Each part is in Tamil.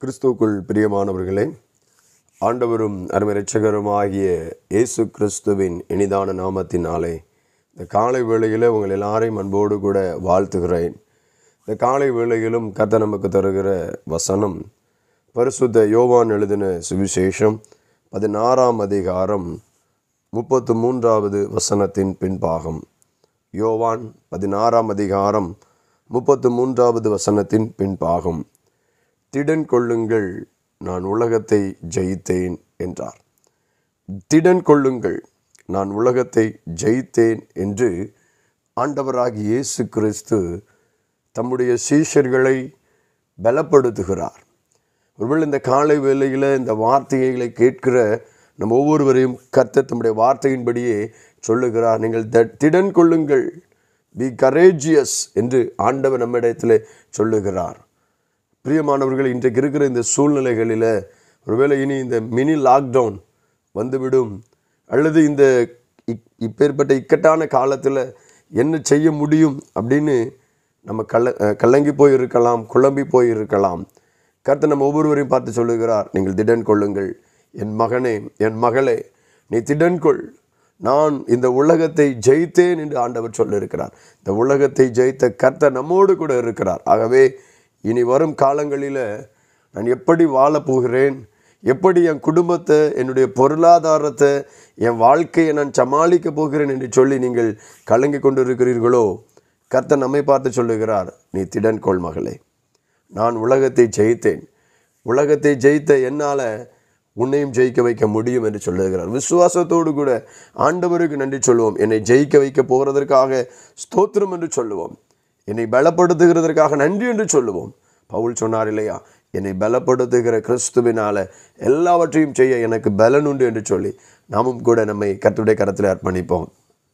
கிறிஸ்துவுக்குள் பிரியமானவர்களே ஆண்டவரும் அருமை இரட்சகருமாகிய இயேசு கிறிஸ்துவின் இனிதான நாமத்தினாலே இந்த காலை வேளையில் உங்கள் எல்லாரையும் அன்போடு கூட வாழ்த்துகிறேன் இந்த காலை வேளையிலும் கர்த்தர் நமக்கு தருகிற வசனம் பரிசுத்த யோவான் எழுதின சுவிசேஷம் பதினாறாம் அதிகாரம் முப்பத்து மூன்றாவது வசனத்தின் பின்பாகம் யோவான் பதினாறாம் அதிகாரம் முப்பத்து மூன்றாவது வசனத்தின் பின்பாகம் திடன் கொள்ளுங்கள் நான் உலகத்தை ஜெயித்தேன் என்றார் திடன் கொள்ளுங்கள் நான் உலகத்தை ஜெயித்தேன் என்று ஆண்டவராகிய இயேசு கிறிஸ்து தம்முடைய சீஷர்களை பலப்படுத்துகிறார் ஒருவேளை இந்த காலை வேளையில் இந்த வார்த்தைகளை கேட்கிற நம்ம ஒவ்வொருவரையும் கர்த்தர் தம்முடைய வார்த்தையின்படியே சொல்லுகிறார் நீங்கள் த- திடன் கொள்ளுங்கள் பி கரேஜியஸ் என்று ஆண்டவர் நம்மிடத்தில் சொல்லுகிறார் பிரியமானவர்கள் இன்றைக்கு இருக்கிற இந்த சூழ்நிலைகளில் ஒருவேளை இனி இந்த மினி லாக்டவுன் வந்துவிடும் அல்லது இந்த இக்- இப்பேற்பட்ட இக்கட்டான காலத்தில் என்ன செய்ய முடியும் அப்படின்னு நம்ம கள்ள அஹ் கலங்கி போய் இருக்கலாம் குழம்பி போய் இருக்கலாம் கர்த்தர் நம்ம ஒவ்வொருவரையும் பார்த்து சொல்லுகிறார் நீங்கள் திடன் கொள்ளுங்கள் என் மகனே என் மகளே நீ திடன் கொள் நான் இந்த உலகத்தை ஜெயித்தேன் என்று ஆண்டவர் சொல்லியிருக்கிறார் இந்த உலகத்தை ஜெயித்த கர்த்தர் நம்மோடு கூட இருக்கிறார் ஆகவே இனி வரும் காலங்களில் நான் எப்படி வாழப் போகிறேன் எப்படி என் குடும்பத்தை என்னுடைய பொருளாதாரத்தை என் வாழ்க்கையை நான் சமாளிக்க போகிறேன் என்று சொல்லி நீங்கள் கலங்கி கொண்டு இருக்கிறீர்களோ கர்த்தர் நம்மை பார்த்து சொல்லுகிறார் நீ திடன் கொள் மகளே நான் உலகத்தை ஜெயித்தேன் உலகத்தை ஜெயித்த என்னால் உன்னையும் ஜெயிக்க வைக்க முடியும் என்று சொல்லுகிறார் விசுவாசத்தோடு கூட ஆண்டவருக்கு நன்றி சொல்லுவோம் என்னை ஜெயிக்க வைக்க போகிறதற்காக ஸ்தோத்திரம் என்று சொல்லுவோம் என்னை பலப்படுத்துகிறதற்காக நன்றி என்று சொல்லுவோம் பவுல் சொன்னார் இல்லையா என்னை பலப்படுத்துகிற கிறிஸ்துவினால எல்லாவற்றையும் செய்ய எனக்கு பலன் உண்டு என்று சொல்லி நாமும் கூட நம்மை கர்த்தருடைய கரத்தில் அர்ப்பணிப்போம்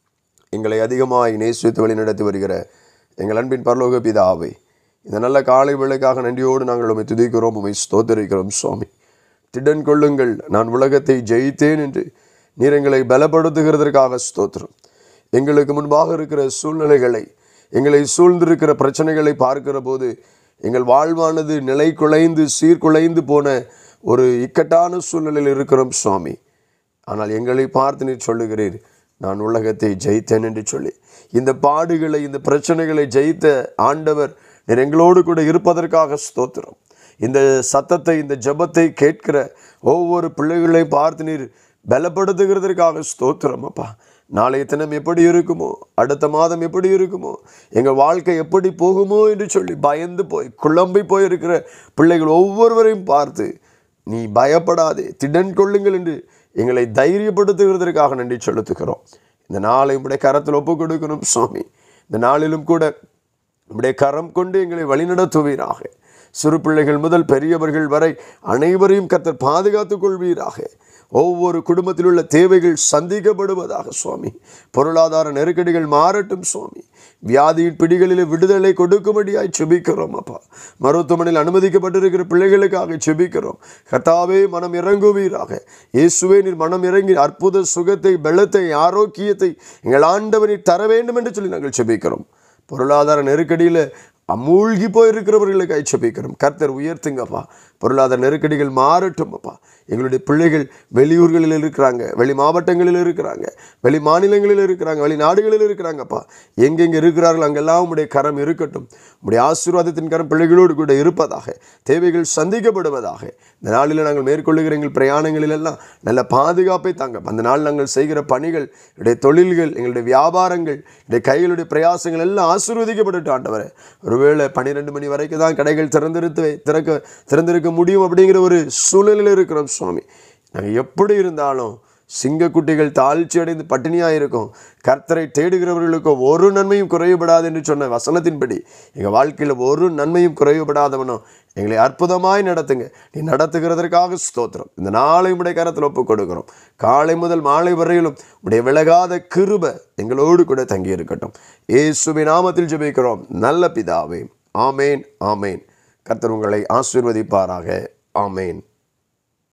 எங்களை அதிகமாய் நேசித்து வழிநடத்தி வருகிற எங்கள் அன்பின் பரலோக பிதாவை இந்த நல்ல காலை வேளைக்காக நன்றியோடு நாங்கள் உம்மை துதிக்கிறோம் உம்மை ஸ்தோத்தரிக்கிறோம் சுவாமி திடன் கொள்ளுங்கள் நான் உலகத்தை ஜெயித்தேன் என்று நீர் எங்களை பலப்படுத்துகிறதற்காக ஸ்தோத்திரம் எங்களுக்கு முன்பாக இருக்கிற சூழ்நிலைகளை எங்களை சூழ்ந்திருக்கிற பிரச்சனைகளை பார்க்கிற போது எங்கள் வாழ்வானது நிலை குலைந்து சீர்குலைந்து போன ஒரு இக்கட்டான சூழ்நிலையில் இருக்கிறோம் சுவாமி ஆனால் எங்களை பார்த்து நீர் சொல்லுகிறீர் நான் உலகத்தை ஜெயித்தேன் என்று சொல்லி இந்த பாடுகளை இந்த பிரச்சனைகளை ஜெயித்த ஆண்டவர் நீர் எங்களோடு கூட இருப்பதற்காக ஸ்தோத்திரம் இந்த சத்தத்தை இந்த ஜெபத்தை கேட்கிற ஒவ்வொரு பிள்ளைகளையும் பார்த்து நீர் பலப்படுத்துகிறதற்காக ஸ்தோத்திரம் அப்பா நாளைய தினம் எப்படி இருக்குமோ அடுத்த மாதம் எப்படி இருக்குமோ எங்கள் வாழ்க்கை எப்படி போகுமோ என்று சொல்லி பயந்து போய் குழம்பி போய் இருக்கிற பிள்ளைகள் ஒவ்வொருவரையும் பார்த்து நீ பயப்படாதே திடன் கொள்ளுங்கள் என்று எங்களை தைரியப்படுத்துகிறதற்காக நன்றி செலுத்துகிறோம் இந்த நாளை உடைய கரத்தில் ஒப்பு கொடுக்கணும் சுவாமி இந்த நாளிலும் கூட உடைய கரம் கொண்டு எங்களை வழிநடத்துவீராக சிறு பிள்ளைகள் முதல் பெரியவர்கள் வரை அனைவரையும் கர்த்தர் பாதுகாத்துக் கொள்வீராக ஒவ்வொரு குடும்பத்தில் உள்ள தேவைகள் சந்திக்கப்படுவதாக சுவாமி பொருளாதார நெருக்கடிகள் மாறட்டும் சுவாமி வியாதியின் பிடிகளிலே விடுதலை கொடுக்கும்படியாய் செபிக்கிறோம் அப்பா மருத்துவமனையில் அனுமதிக்கப்பட்டிருக்கிற பிள்ளைகளுக்காக செபிக்கிறோம் கர்த்தாவே மனம் இறங்குவீராக இயேசுவே நீர் மனம் இறங்கி அற்புத சுகத்தை பலத்தை ஆரோக்கியத்தை எங்கள் ஆண்டவனை தர வேண்டும் என்று சொல்லி நாங்கள் செபிக்கிறோம் பொருளாதார நெருக்கடியில் அமூழ்கி போயிருக்கிறவர்களுக்கு ஐச்சபிக்கிறோம் கர்த்தர் உயர்த்துங்கப்பா பொருளாதார நெருக்கடிகள் மாறட்டும் அப்பா எங்களுடைய பிள்ளைகள் வெளியூர்களில் இருக்கிறாங்க வெளி மாவட்டங்களில் இருக்கிறாங்க வெளி மாநிலங்களில் இருக்கிறாங்க வெளி நாடுகளில் இருக்கிறாங்கப்பா எங்கெங்கே இருக்கிறார்கள் அங்கெல்லாம் உம்முடைய கரம் இருக்கட்டும் உம்முடைய ஆசீர்வாதத்தின் கரம் பிள்ளைகளோடு கூட இருப்பதாக தேவைகள் சந்திக்கப்படுவதாக இந்த நாளில் நாங்கள் மேற்கொள்ளுகிற எங்கள் பிரயாணங்களில் எல்லாம் நல்ல பாதுகாப்பை தாங்க அந்த நாள் நாங்கள் செய்கிற பணிகள் எங்களுடைய தொழில்கள் எங்களுடைய வியாபாரங்கள் எங்களுடைய கைகளுடைய பிரயாசங்கள் எல்லாம் ஆசீர்வதிக்கப்பட்டு ஆண்டவரே ஒருவேளை பன்னிரெண்டு மணி வரைக்கும் தான் கடைகள் திறந்திருத்து திறக்க திறந்திருக்க முடியும் அப்படிங்கிற ஒரு சூழ்நிலையில் இருக்கிறோம் சுவாமி நாங்கள் எப்படி இருந்தாலும் சிங்கக்குட்டிகள் தாழ்ச்சி அடைந்து பட்டினியாக இருக்கும் கர்த்தரை தேடுகிறவர்களுக்கு ஒரு நன்மையும் குறைவுபடாது என்று சொன்ன வசனத்தின்படி எங்கள் வாழ்க்கையில் ஒரு நன்மையும் குறைவுபடாதவனும் எங்களை அற்புதமாய் நடத்துங்க நீ நடத்துகிறதற்காக ஸ்தோத்திரம் இந்த நாளை உடைய கரத்தில் ஒப்புக் கொடுக்கிறோம் காலை முதல் மாலை வரையிலும் உடைய விலகாத கிருப எங்களோடு கூட தங்கி இருக்கட்டும் இயேசுவி நாமத்தில் ஜெபிக்கிறோம் நல்ல பிதாவே ஆமேன் ஆமேன் கர்த்தர் உங்களை ஆசீர்வதிப்பாராக ஆமேன்